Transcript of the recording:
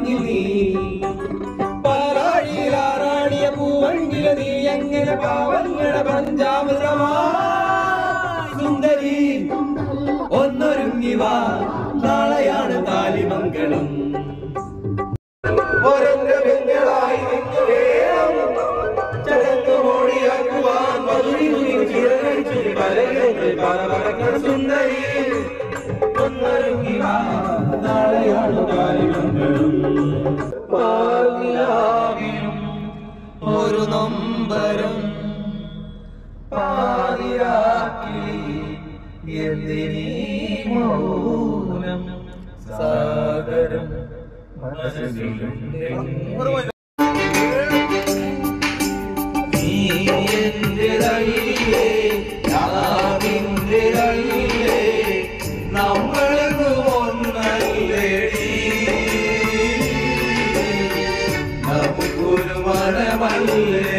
പൂവെങ്കിൽ നീ പാലാഴിയിലാറാടിയ പൂവെങ്കിൽ നീ എങ്ങനെ പാവങ്ങളുടെ പഞ്ചാമൃതമാ സുന്ദരി ഒന്നൊരുങ്ങി വാ നാളെയാണ് താലിമംഗളം ഒരംഗങ്ങളായി നിന്നു വേണം ചടങ്ങ് മോടിയാക്കുവാൻ മധുരി മുനി ചിറകടിച്ചു പലകങ്ങൾ പറവറങ്ങൾ സുന്ദരി ഒന്നൊരുങ്ങി വാ നാളെയാണ് താലിമംഗളം പാലിലാവിലും ഒരു നൊമ്പരം പാതിരാക്കി എന്തിനീ മൗനം സാഗരം മനസ്സിലുണ്ടെങ്കിൽ നീ എന്റെ കയ്യിലേ ഞാനിന്റെ കയ്യിലേ നമ്മൾക്ക് ഒന്നല്ലേടി നമുക്കൊരു മനമല്ലേ